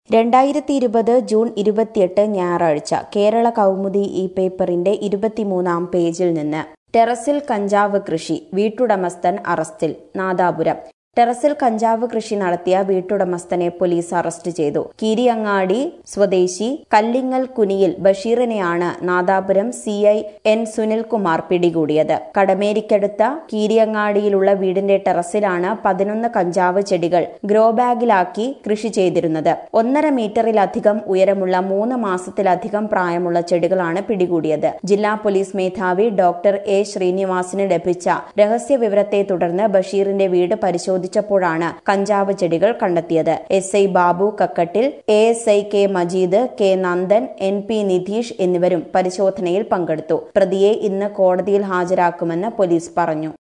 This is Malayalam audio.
രണ്ടായിരത്തി ഇരുപത് ജൂൺ ഇരുപത്തിയെട്ട് ഞായറാഴ്ച കേരള കൗമുദി ഈ പേപ്പറിന്റെ ഇരുപത്തിമൂന്നാം പേജിൽ നിന്ന് ടെറസിൽ കഞ്ചാവ് കൃഷി വീട്ടുടമസ്ഥൻ അറസ്റ്റിൽ നാദാപുരം ടെറസിൽ കഞ്ചാവ് കൃഷി നടത്തിയ വീട്ടുടമസ്ഥനെ പോലീസ് അറസ്റ്റ് ചെയ്തു കീരിയങ്ങാടി സ്വദേശി കല്ലിങ്ങൽ കുനിയിൽ ബഷീറിനെയാണ് Nadapuram C I N Sunilkumar പിടികൂടിയത് കടമേരിക്കടുത്ത കീരിയങ്ങാടിയിലുള്ള വീടിന്റെ ടെറസിലാണ് പതിനൊന്ന് കഞ്ചാവ് ചെടികൾ ഗ്രോ ബാഗിലാക്കി കൃഷി ചെയ്തിരുന്നത് ഒന്നര മീറ്ററിലധികം ഉയരമുള്ള മൂന്ന് മാസത്തിലധികം പ്രായമുള്ള ചെടികളാണ് പിടികൂടിയത് ജില്ലാ പോലീസ് മേധാവി ഡോക്ടർ എ ശ്രീനിവാസിന് ലഭിച്ച രഹസ്യ വിവരത്തെ തുടർന്ന് ബഷീറിന്റെ വീട് പരിശോധിച്ചപ്പോഴാണ് കഞ്ചാവ് ചെടികൾ കണ്ടെത്തിയത് S I Babu Kakkattil A S I K Majeed K Nandan N P Nidheesh എന്നിവരും പരിശോധനയിൽ പങ്കെടുത്തു പ്രതിയെ ഇന്ന് കോടതിയിൽ ഹാജരാക്കുമെന്ന് പോലീസ് പറഞ്ഞു